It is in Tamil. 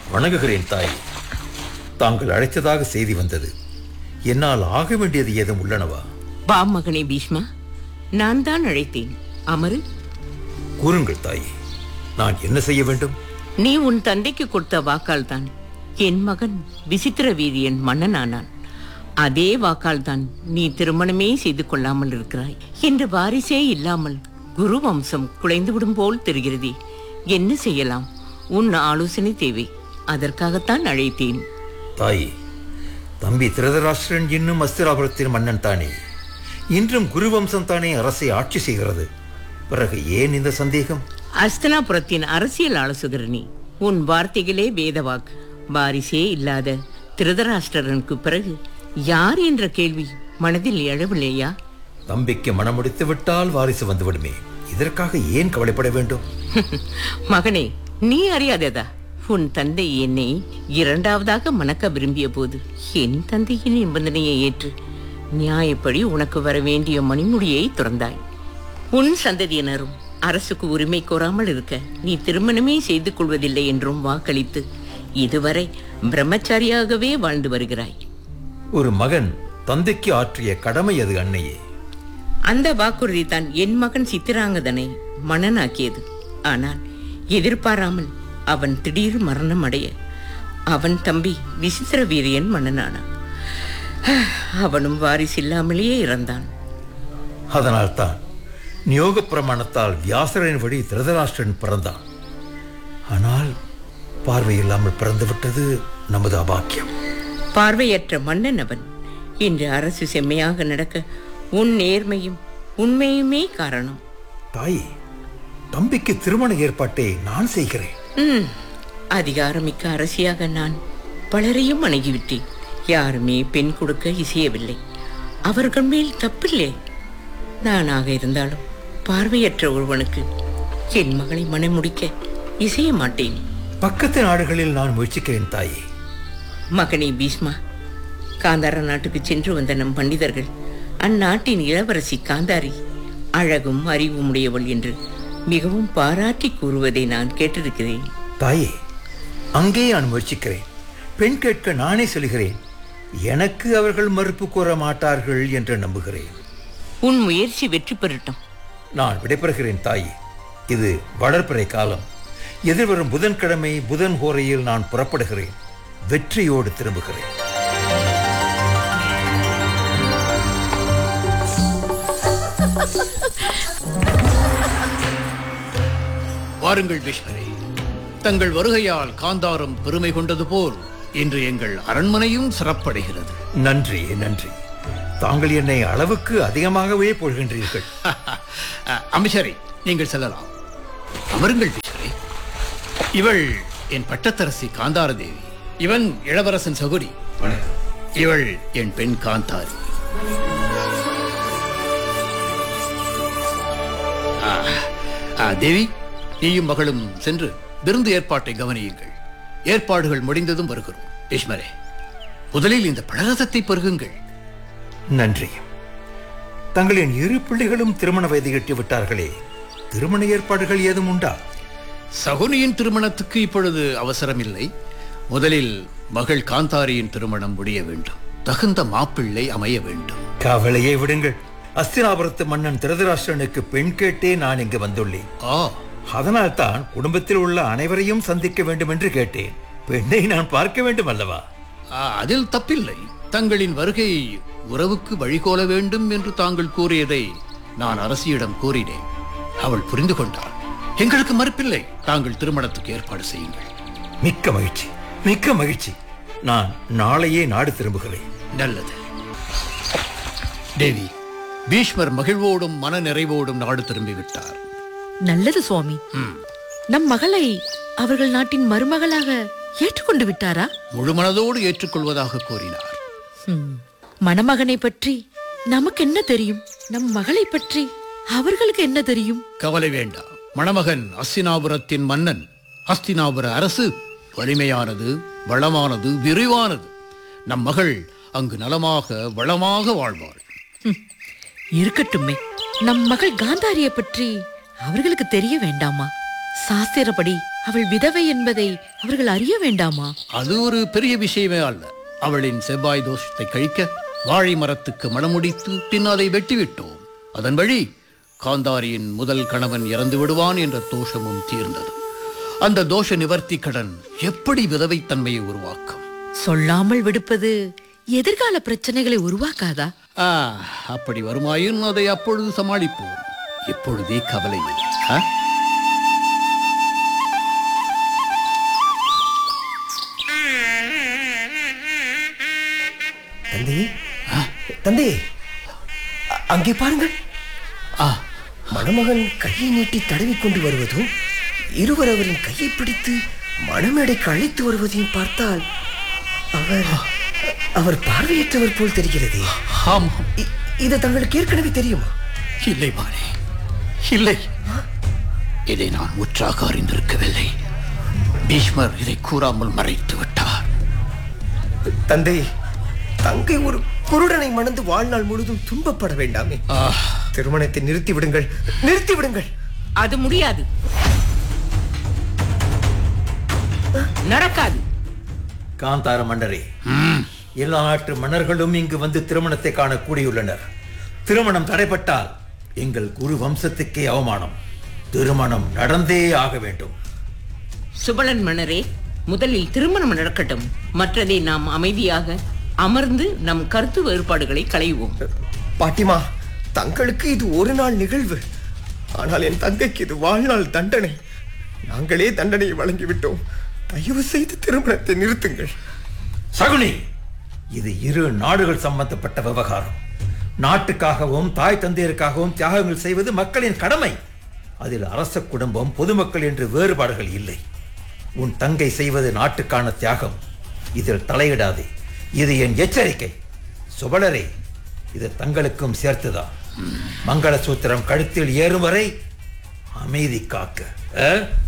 வணங்குகிறேன் தாய் தாங்கள் அழைத்ததாக செய்தி வந்தது என்னால் ஆக வேண்டியது ஏதும் உள்ளனவா வா மகனே பீஷ்மா நான் தான் அழைத்தேன் அமரு கூறுங்கள் தாயே நான் என்ன செய்ய வேண்டும் நீ உன் தந்தைக்கு கொடுத்த வாக்கால் தான் என் மகன் விசித்திர வீரியன் மன்னனானான் அதே வாக்கால் தான் நீ திருமணமே செய்து கொள்ளாமல் இருக்கிறாய் என்று வாரிசே இல்லாமல் குரு வம்சம் குலைந்துவிடும் போல் தெரிகிறதே என்ன செய்யலாம் உன் ஆலோசனை தேவை அதற்காகத்தான் அழைத்தேன் தாயே தம்பி திருதராஷ்டிரன் இன்னும் அஸ்திராபுரத்தின் மன்னன் தானே இன்றும் குருவம்சம் தானே அரசை ஆட்சி செய்கிறது பிறகு ஏன் இந்த சந்தேகம் அஸ்தனாபுரத்தின் அரசியல் ஆலோசகர் நீ உன் வார்த்தைகளே வேதவாக்கு வாரிசே இல்லாத திருதராஷ்டிரனுக்கு பிறகு யார் என்ற கேள்வி மனதில் எழவில்லையா தம்பிக்கு மனமுடித்து விட்டால் வாரிசு வந்துவிடுமே இதற்காக ஏன் கவலைப்பட வேண்டும் மகனே நீ அறியாததா உன் தந்தை என்னை இரண்டாவதாக மணக்க விரும்பிய போது என் தந்தையின் நிபந்தனையை ஏற்று நியாயப்படி உனக்கு வர வேண்டிய மணிமுடியை துறந்தாய் உன் சந்ததியினரும் அரசுக்கு உரிமை கோராமல் இருக்க நீ திருமணமே செய்து கொள்வதில்லை என்றும் வாக்களித்து இதுவரை பிரம்மச்சாரியாகவே வாழ்ந்து வருகிறாய் ஒரு மகன் தந்தைக்கு ஆற்றிய கடமை அது அன்னையே அந்த வாக்குறுதி தான் என் மகன் சித்திராங்கதனை மன்னனாக்கியது ஆனால் எதிர்பாராமல் அவன் திடீர் மரணம் அடைய அவன் தம்பி விசித்திர வீரியன் மன்னனானான் அவனும் வாரிசில்லாமலேயே இறந்தான் அதனால் தான் நியோக பிரமாணத்தால் வியாசரின் வழி திருதராஷ்டிரன் பிறந்தான் ஆனால் பார்வை இல்லாமல் பிறந்து விட்டது நமது அபாக்கியம் பார்வையற்ற மன்னன் அவன் இன்று அரசு செம்மையாக நடக்க உன் நேர்மையும் உண்மையுமே காரணம் தாயே தம்பிக்கு திருமண ஏற்பாட்டை நான் செய்கிறேன் ம் அதிகாரமிக்க அரசியாக நான் பலரையும் அணுகிவிட்டேன் யாருமே பெண் கொடுக்க இசையவில்லை அவர்கள் மேல் தப்பில்லை நானாக இருந்தாலும் பார்வையற்ற ஒருவனுக்கு என் மகளை மணமுடிக்க இசைய மாட்டேன் பக்கத்து நாடுகளில் நான் முயற்சிக்கிறேன் தாயே மகனே பீஷ்மா காந்தார நாட்டுக்கு சென்று வந்த நம் பண்டிதர்கள் அந்நாட்டின் இளவரசி காந்தாரி அழகும் அறிவும் உடையவள் என்று மிகவும் பாராட்டி கூறுவதை நான் கேட்டிருக்கிறேன் தாயே அங்கே நான் முயற்சிக்கிறேன் பெண் கேட்க நானே சொல்கிறேன் எனக்கு அவர்கள் மறுப்பு கூற மாட்டார்கள் என்று நம்புகிறேன் உன் முயற்சி வெற்றி பெறட்டும் நான் விடைபெறுகிறேன் தாயே இது வளர்ப்பிறை காலம் எதிர்வரும் புதன்கிழமை புதன் ஹோரையில் நான் புறப்படுகிறேன் வெற்றியோடு திரும்புகிறேன் வாருங்கள் பீஷ்மரே தங்கள் வருகையால் காந்தாரம் பெருமை கொண்டது போல் இன்று எங்கள் அரண்மனையும் சிறப்படைகிறது நன்றி நன்றி தாங்கள் என்னை அளவுக்கு அதிகமாகவே போழ்கின்றீர்கள் அமைச்சரே நீங்கள் செல்லலாம் அமருங்கள் பீஷ்மரே இவள் என் பட்டத்தரசி காந்தார தேவி இவன் இளவரசன் சகுரி இவள் என் பெண் காந்தாரி ஆ, ஆ, தேவி நீயும் மகளும் சென்று விருந்து ஏற்பாட்டை கவனியுங்கள் ஏற்பாடுகள் முடிந்ததும் வருகிறோம் பீஷ்மரே முதலில் இந்த பழரசத்தை பருகுங்கள் நன்றி தங்களின் இரு பிள்ளைகளும் திருமண வயதை எட்டி விட்டார்களே திருமண ஏற்பாடுகள் ஏதும் உண்டா சகுனியின் திருமணத்துக்கு இப்பொழுது அவசரம் இல்லை முதலில் மகள் காந்தாரியின் திருமணம் முடிய வேண்டும் தகுந்த மாப்பிள்ளை அமைய வேண்டும் கவலையை விடுங்கள் அஸ்தினாபுரத்து மன்னன் திருதராஷ்டிரனுக்கு பெண் கேட்டே நான் இங்கு வந்துள்ளேன் ஆ அதனால் தான் குடும்பத்தில் உள்ள அனைவரையும் சந்திக்க வேண்டும் என்று கேட்டேன் பெண்ணை நான் பார்க்க வேண்டும் அல்லவா ஆ, அதில் தப்பில்லை தங்களின் வருகை உறவுக்கு வழிகோல வேண்டும் என்று தாங்கள் கூறியதை நான் அரசியிடம் கூறினேன் அவள் புரிந்து கொண்டாள் எங்களுக்கு மறுப்பில்லை தாங்கள் திருமணத்துக்கு ஏற்பாடு செய்யுங்கள் மிக்க மகிழ்ச்சி மிக்க மகிழ்ச்சி நான் நாளையே நாடு திரும்புகிறேன் நல்லது தேவி பீஷ்மர் மகிழ்வோடும் மன நிறைவோடும் நாடு திரும்பிவிட்டார் நல்லது சுவாமி நம் மகளை அவர்கள் நாட்டின் மருமகளாக ஏற்றுக்கொண்டு விட்டாரா முழு மனதோடு ஏற்றுக்கொள்வதாக கூறினார் ஹம், மணமகனை பற்றி நமக்கு என்ன தெரியும் நம் மகளை பற்றி அவர்களுக்கு என்ன தெரியும் கவலை வேண்டாம் மணமகன் அஸ்தினாபுரத்தின் மன்னன் அஸ்தினாபுர அரசு வலிமையானது வளமானது விரிவானது நம் மகள் அங்கு நலமாக வளமாக வாழ்வாள் ஹம், இருக்கட்டுமே நம் மகள் காந்தாரிய பற்றி அவர்களுக்கு தெரிய வேண்டாமா சாஸ்திரப்படி அவள் விதவை என்பதை அவர்கள் அறிய வேண்டாமா அது ஒரு பெரிய விஷயமே அல்ல அவளின் செவ்வாய் தோஷத்தை கழிக்க வாழை மரத்துக்கு மணமுடித்து பின் அதை வெட்டிவிட்டோம் அதன் வழி காந்தாரியின் முதல் கணவன் இறந்து விடுவான் என்ற தோஷமும் தீர்ந்தது அந்த தோஷ நிவர்த்தி கடன் எப்படி விதவைத்தன்மையை உருவாக்கும் சொல்லாமல் விடுப்பது எதிர்கால பிரச்சனைகளை உருவாக்காதா ஆ, அப்படி வருமாயின் அதை அப்பொழுது சமாளிப்போம் இப்பொழுதே கவலை இல்லை. ஆ? தந்தை தந்தை அ- அங்கே பாருங்கள் ஆ, மணமகன் கையை நீட்டி தடவி கொண்டு வருவதும் இருவர் அவரின் கையை பிடித்து மணமேடைக்கு அழைத்து வருவதையும் பார்த்தால் அவர் அவர் பார்வையற்றவர் போல் தெரிகிறது ஆமாம் இ- இது தங்களுக்கு ஏற்கனவே தெரியுமா இல்லை மானே இல்லை இதை நான் முற்றாக அறிந்திருக்கவில்லை பீஷ்மர் இதை கூறாமல் மறைத்து விட்டார் தந்தை தங்கை ஒரு குருடனை மணந்து வாழ்நாள் முழுதும் துன்பப்பட வேண்டாமே ஆ, திருமணத்தை நிறுத்தி விடுங்கள் நிறுத்தி விடுங்கள் அது முடியாது நடக்காது காந்தார மன்னரே எல்லா நாட்டு மன்னர்களும் இங்கு வந்து திருமணத்தை காண கூடியுள்ளனர் திருமணம் தடைப்பட்டால் எங்கள் குரு வம்சத்துக்கே அவமானம் திருமணம் நடந்தே ஆக வேண்டும் சுபலன் மன்னரே முதலில் திருமணம் நடக்கட்டும் மற்றதை நாம் அமைதியாக அமர்ந்து நம் கருத்து வேறுபாடுகளை களைவோம் பாட்டிமா தங்களுக்கு இது ஒரு நாள் நிகழ்வு ஆனால் என் தங்கைக்கு இது வாழ்நாள் தண்டனை நாங்களே தண்டனையை வழங்கிவிட்டோம் தயவு செய்து திருமணத்தை நிறுத்துங்கள் சகுனி இது இரு நாடுகள் சம்பந்தப்பட்ட விவகாரம் நாட்டுக்காகவும் தாய் தந்தையருக்காகவும் தியாகங்கள் செய்வது மக்களின் கடமை அதில் அரச குடும்பம் பொதுமக்கள் என்று வேறுபாடுகள் இல்லை உன் தங்கை செய்வது நாட்டுக்கான தியாகம் இதில் தலையிடாதே இது என் எச்சரிக்கை சுபலரே இது தங்களுக்கும் சேர்த்துதான் மங்கள சூத்திரம் கழுத்தில் ஏறும் வரை அமைதி காக்க ஆ?